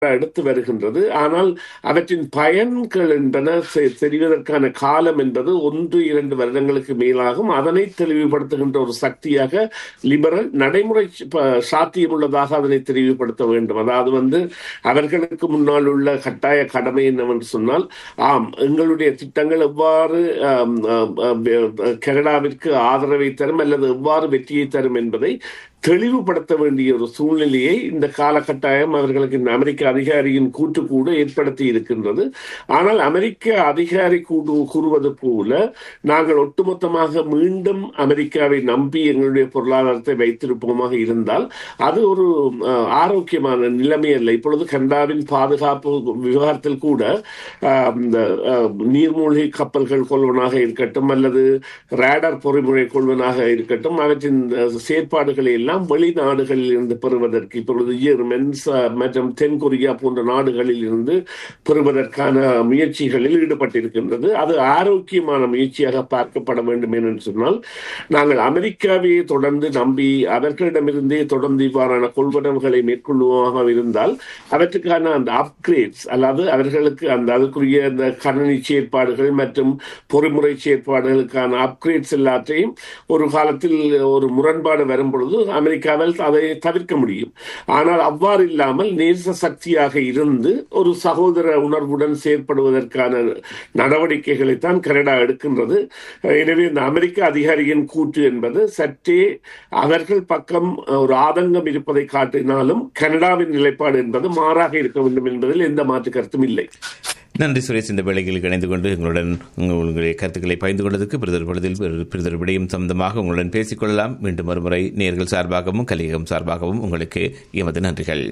எடுத்து வருகின்றது ஆனால் அவற்றின் பயன்கள் என்பன செ- தெரிவதற்கான காலம் என்பது ஒன்று இரண்டு வருடங்களுக்கு மேலாகும் அதனை தெளிவுபடுத்துகின்ற ஒரு சக்தியாக லிபரல் நடைமுறை ப- சாத்தியமுள்ளதாக அதனை தெளிவுபடுத்த வேண்டும் அதாவது வந்து அவர்களுக்கு முன்னால் உள்ள கட்டாய கடமை என்னவென்று சொன்னால் ஆம் எங்களுடைய திட்டங்கள் எவ்வாறு ஆம், ஆம், ஆம், கனடாவிற்கு ஆதரவை தரும் அல்லது எவ்வாறு வெற்றியை தரும் என்பதை தெளிவுபடுத்த வேண்டிய ஒரு சூழ்நிலையை இந்த காலகட்டாயம் அவர்களுக்கு இந்த அமெரிக்க அதிகாரியின் கூட்டு கூட ஏற்படுத்தி இருக்கின்றது ஆனால் அமெரிக்க அதிகாரி கூடு கூறுவது போல நாங்கள் ஒட்டுமொத்தமாக மீண்டும் அமெரிக்காவை நம்பி எங்களுடைய பொருளாதாரத்தை வைத்திருப்போமாக இருந்தால் அது ஒரு அஹ், ஆரோக்கியமான நிலைமை அல்ல இப்பொழுது கனடாவின் பாதுகாப்பு விவகாரத்தில் கூட அஹ், இந்த அஹ், நீர்மூழ்கி கப்பல்கள் கொள்வனாக இருக்கட்டும் அல்லது ரேடர் பொறிமுறை கொள்வனாக இருக்கட்டும் அவற்றின் அஹ், செயற்பாடுகளை எல்லாம் வெளிநாடுகளில் இருந்து பெறுவதற்கு இப்பொழுது ஜெர்மன் ச- மற்றும் தென்கொரியா போன்ற நாடுகளில் இருந்து பெறுவதற்கான முயற்சிகளில் ஈடுபட்டிருக்கின்றது அது ஆரோக்கியமான முயற்சியாக பார்க்கப்பட வேண்டும் என்று சொன்னால் நாங்கள் அமெரிக்காவையே தொடர்ந்து நம்பி அவர்களிடமிருந்தே தொடர்ந்து இவ்வாறான கொள்வனவுகளை மேற்கொள்ளுமாக இருந்தால் அவற்றுக்கான அந்த அப்கிரேட்ஸ் அதாவது அவர்களுக்கு அந்த அதுக்குரிய அந்த கணனி செயற்பாடுகள் மற்றும் பொறிமுறை செயற்பாடுகளுக்கான அப்கிரேட்ஸ் எல்லாத்தையும் ஒரு காலத்தில் ஒரு முரண்பாடு வரும் பொழுது அமெரிக்காவில் அதை தவிர்க்க முடியும் ஆனால் அவ்வாறு இல்லாமல் நேச சக்தியாக இருந்து ஒரு சகோதர உணர்வுடன் செயற்படுவதற்கான நடவடிக்கைகளைத்தான் கனடா எடுக்கின்றது எனவே இந்த அமெரிக்க அதிகாரியின் கூற்று என்பது சற்றே அவர்கள் பக்கம் ஒரு ஆதங்கம் இருப்பதை காட்டினாலும் கனடாவின் நிலைப்பாடு என்பது மாறாக இருக்க வேண்டும் என்பதில் எந்த மாற்று கருத்தும் இல்லை நன்றி சுரேஷ் இந்த வேளையில் இணைந்து கொண்டு எங்களுடன் உங்கள் உங்களுடைய கருத்துக்களை பகிர்ந்து கொண்டதற்கு பிரதர் பொழுதில் பிரதர் விடயம் சம்பந்தமாக உங்களுடன் பேசிக்கொள்ளலாம் மீண்டும் ஒருமுறை நேர்கள் சார்பாகவும் கலியகம் சார்பாகவும் உங்களுக்கு எமது நன்றிகள்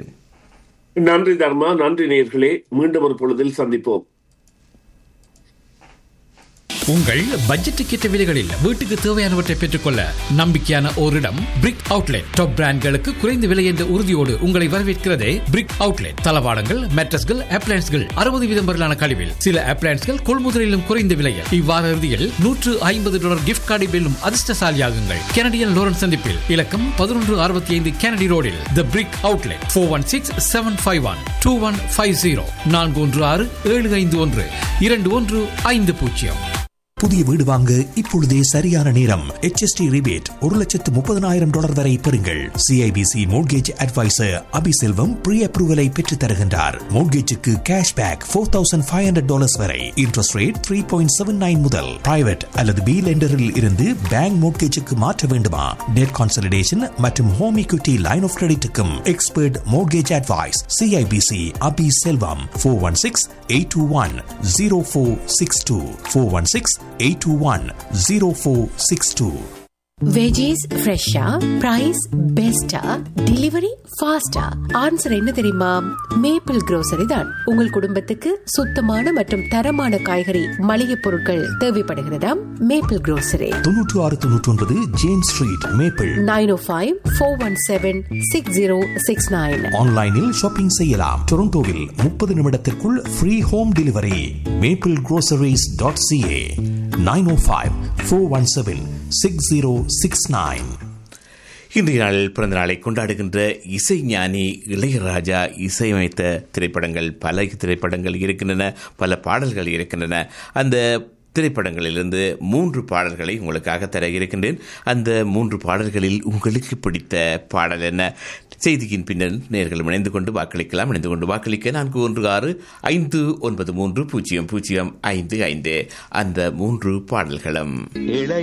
நன்றி தர்மா நன்றி நேர்களே மீண்டும் ஒரு பொழுதில் சந்திப்போம் உங்கள் பட்ஜெட்டுக்கேற்ற விலைகளில் வீட்டுக்கு தேவையானவற்றை பெற்றுக்கொள்ள நம்பிக்கையான ஓரிடம் பிரிக் அவுட்லெட் டாப் பிராண்ட்களுக்கு குறைந்த விலை என்ற உறுதியோடு உங்களை வரவேற்கிறதே பிரிக் அவுட்லெட் தளவாடங்கள் மேட்ரஸ்கள் அப்ளைன்ஸ்கள் அறுபது வீதம் வரலான கழிவில் சில அப்ளைன்ஸ்கள் கொள்முதலிலும் குறைந்த விலையில் இவ்வார இறுதியில் நூற்று ஐம்பது டாலர் கிஃப்ட் கார்டை வெல்லும் அதிர்ஷ்டசாலியாகுங்கள் கனடியன் லோரன்ஸ் சந்திப்பில் இலக்கம் பதினொன்று அறுபத்தி ஐந்து கனடி ரோடில் the brick outlet four one six seven five one two one five zero நான்கு ஒன்று ஆறு ஏழு ஐந்து ஒன்று இரண்டு ஒன்று ஐந்து பூஜ்ஜியம் புதிய வீடு வாங்க இப்பொழுதே சரியான நேரம் HST ரிபேட் ஒரு லட்சத்து முப்பதனாயிரம் டாலர் வரை பெறுங்கள் CIBC mortgage advisor Abiselvam pre அப்ரூவலை பெற்றுத் தருகின்றார் மோட்கேஜுக்கு cash back four thousand five hundred dollars வரை interest rate three point seven nine முதல் பிரைவேட் அல்லது பி லெண்டரில் இருந்து பேங்க் மோட்கேஜுக்கு மாற்ற வேண்டுமா டெட் கான்சலிடேஷன் மற்றும் ஹோம் equity லைன் ஆஃப் கிரெடிட்டுக்கும் expert mortgage advice CIBC Abi Selvam four one six eight two one zero four six two four one six eight two one zero four six two veggies ஃப்ரெஷ்ஷா price பெஸ்டா delivery ஃபாஸ்டா answer என்ன தெரியுமா maple grocery தான் உங்கள் குடும்பத்துக்கு சுத்தமான மற்றும் தரமான காய்கறி மளிகை பொருட்கள் தேவைப்படுகிறதா மேப்பிள் grocery தொன்னூற்று ஆறு தொன்னூற்றி ஒன்பது James street maple nine O five four one seven six zero six nine ஆன்லைனில் ஷாப்பிங் செய்யலாம் டொரண்டோவில் முப்பது நிமிடத்திற்குள் free home delivery maple groceries.ca dot CA nine O five four one seven six zero six nine இன்றைய நாள் பிறந்த நாளை கொண்டாடுகின்ற இசைஞானி இளையராஜா இசையமைத்த திரைப்படங்கள் பல திரைப்படங்கள் இருக்கின்றன பல பாடல்கள் இருக்கின்றன அந்த திரைப்படங்களிலிருந்து மூன்று பாடல்களை உங்களுக்காக தர இருக்கின்றேன் அந்த மூன்று பாடல்களில் உங்களுக்கு பிடித்த பாடல் என்ன செய்தியின் பின்னர் நேர்களும் இணைந்து கொண்டு வாக்களிக்கலாம் இணைந்து கொண்டு வாக்களிக்க நான்கு ஒன்று ஆறு ஐந்து ஒன்பது மூன்று பூஜ்ஜியம் பூஜ்ஜியம் ஐந்து ஐந்து அந்த மூன்று பாடல்களும்